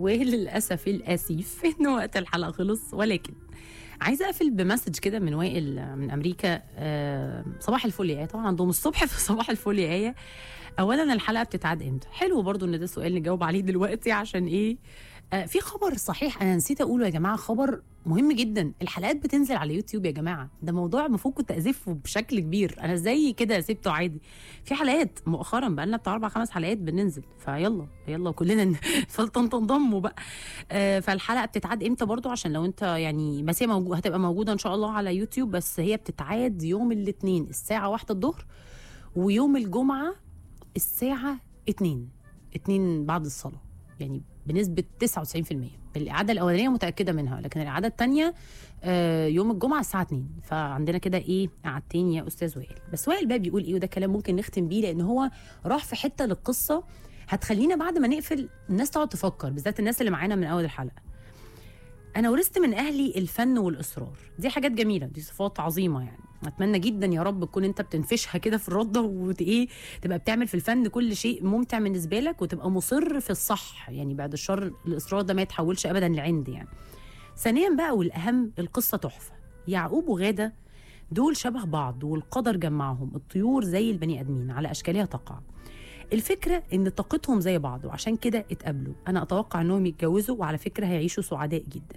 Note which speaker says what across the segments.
Speaker 1: وللاسف الاسيف ان وقت الحلقه خلص ولكن عايزه اقفل بمسج كده من وائل من امريكا آه، صباح الفل يا آية. طبعا عندهم الصبح في صباح الفل يا آية. اولا الحلقه بتتعاد امتى حلو برضو ان ده سؤال نجاوب عليه دلوقتي عشان ايه آه، في خبر صحيح انا نسيت اقوله يا جماعه خبر مهم جدا الحلقات بتنزل على يوتيوب يا جماعه ده موضوع المفروض كنت ازفه بشكل كبير انا ازاي كده سبته عادي في حلقات مؤخرا بقى لنا بتاع اربع خمس حلقات بننزل فيلا يلا كلنا فلتنضموا بقى آه، فالحلقه بتتعاد امتى برضو عشان لو انت يعني بس هي موجود هتبقى موجوده ان شاء الله على يوتيوب بس هي بتتعاد يوم الاثنين الساعه واحدة الظهر ويوم الجمعه الساعه 2 2 بعد الصلاه يعني بنسبه 99% الاعاده الاولانيه متاكده منها لكن الاعاده الثانيه يوم الجمعه الساعه 2 فعندنا كده ايه قعدتين يا استاذ وائل بس وائل بقى بيقول ايه وده كلام ممكن نختم بيه لان هو راح في حته للقصه هتخلينا بعد ما نقفل الناس تقعد تفكر بالذات الناس اللي معانا من اول الحلقه انا ورثت من اهلي الفن والاصرار دي حاجات جميله دي صفات عظيمه يعني اتمنى جدا يا رب تكون انت بتنفشها كده في الرده وايه تبقى بتعمل في الفن كل شيء ممتع بالنسبه لك وتبقى مصر في الصح يعني بعد الشر الاصرار ده ما يتحولش ابدا لعند يعني ثانيا بقى والاهم القصه تحفه يعقوب وغاده دول شبه بعض والقدر جمعهم الطيور زي البني ادمين على اشكالها تقع الفكره ان طاقتهم زي بعض وعشان كده اتقابلوا انا اتوقع انهم يتجوزوا وعلى فكره هيعيشوا سعداء جدا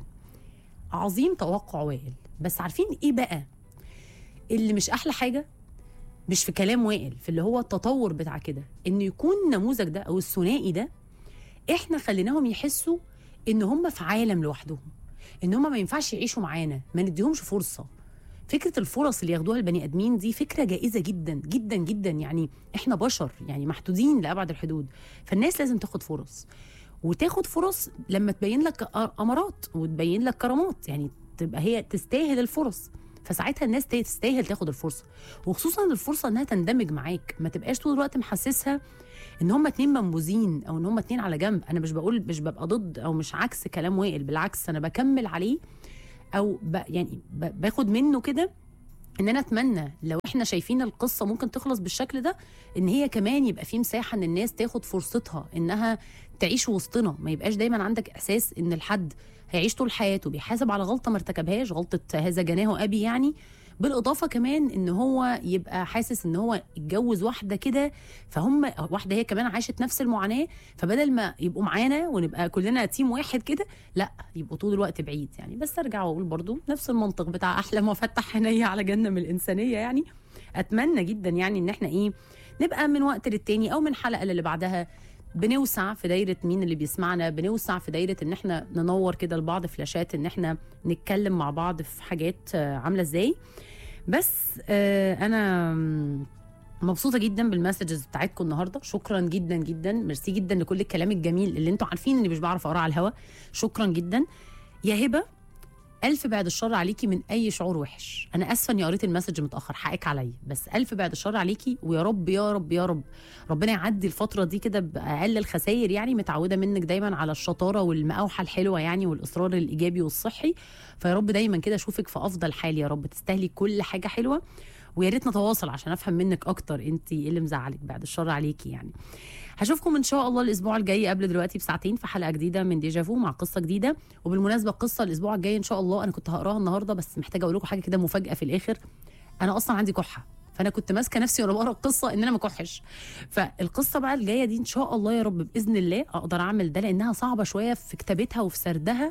Speaker 1: عظيم توقع وائل بس عارفين ايه بقى اللي مش احلى حاجه مش في كلام وائل في اللي هو التطور بتاع كده ان يكون النموذج ده او الثنائي ده احنا خليناهم يحسوا ان هم في عالم لوحدهم ان هم ما ينفعش يعيشوا معانا ما نديهمش فرصه فكره الفرص اللي ياخدوها البني ادمين دي فكره جائزه جدا جدا جدا يعني احنا بشر يعني محدودين لابعد الحدود فالناس لازم تاخد فرص وتاخد فرص لما تبين لك امارات وتبين لك كرامات يعني تبقى هي تستاهل الفرص فساعتها الناس تستاهل تاخد الفرصه وخصوصا الفرصه انها تندمج معاك ما تبقاش طول الوقت محسسها ان هم اتنين منبوذين او ان هم اتنين على جنب انا مش بقول مش ببقى ضد او مش عكس كلام وائل بالعكس انا بكمل عليه او ب يعني ب باخد منه كده ان انا اتمنى لو احنا شايفين القصه ممكن تخلص بالشكل ده ان هي كمان يبقى في مساحه ان الناس تاخد فرصتها انها تعيش وسطنا ما يبقاش دايما عندك احساس ان الحد هيعيش طول حياته بيحاسب على غلطه ما ارتكبهاش غلطه هذا جناه ابي يعني بالاضافه كمان ان هو يبقى حاسس ان هو اتجوز واحده كده فهم واحده هي كمان عاشت نفس المعاناه فبدل ما يبقوا معانا ونبقى كلنا تيم واحد كده لا يبقوا طول الوقت بعيد يعني بس ارجع واقول برضو نفس المنطق بتاع احلم وافتح عيني على جنه من الانسانيه يعني اتمنى جدا يعني ان احنا ايه نبقى من وقت للتاني او من حلقه اللي بعدها بنوسع في دايره مين اللي بيسمعنا بنوسع في دايره ان احنا ننور كده لبعض فلاشات ان احنا نتكلم مع بعض في حاجات عامله ازاي بس آه انا مبسوطه جدا بالمسجز بتاعتكم النهارده شكرا جدا جدا ميرسي جدا لكل الكلام الجميل اللي انتوا عارفين اني مش بعرف اقراه على الهوا شكرا جدا يا هبه ألف بعد الشر عليكي من أي شعور وحش أنا آسفة إني قريت المسج متأخر حقك عليا بس ألف بعد الشر عليكي ويا رب يا رب يا رب ربنا يعدي الفترة دي كده بأقل الخسائر يعني متعودة منك دايما على الشطارة والمقاوحة الحلوة يعني والإصرار الإيجابي والصحي فيا رب دايما كده أشوفك في أفضل حال يا رب تستاهلي كل حاجة حلوة ويا ريت نتواصل عشان افهم منك اكتر انت ايه اللي مزعلك بعد الشر عليكي يعني هشوفكم ان شاء الله الاسبوع الجاي قبل دلوقتي بساعتين في حلقه جديده من ديجافو مع قصه جديده وبالمناسبه القصه الاسبوع الجاي ان شاء الله انا كنت هقراها النهارده بس محتاجه اقول لكم حاجه كده مفاجاه في الاخر انا اصلا عندي كحه فانا كنت ماسكه نفسي وانا بقرا القصه ان انا ما كحش فالقصه بقى الجايه دي ان شاء الله يا رب باذن الله اقدر اعمل ده لانها صعبه شويه في كتابتها وفي سردها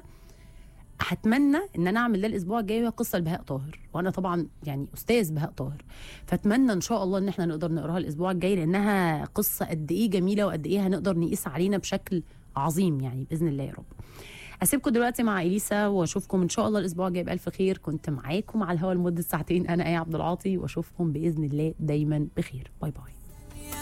Speaker 1: هتمنى ان انا اعمل ده الاسبوع الجاي وهي قصه لبهاء طاهر وانا طبعا يعني استاذ بهاء طاهر فاتمنى ان شاء الله ان احنا نقدر نقراها الاسبوع الجاي لانها قصه قد ايه جميله وقد ايه هنقدر نقيس علينا بشكل عظيم يعني باذن الله يا رب اسيبكم دلوقتي مع اليسا واشوفكم ان شاء الله الاسبوع الجاي بالف خير كنت معاكم على الهوا لمده ساعتين انا ايه عبد العاطي واشوفكم باذن الله دايما بخير باي باي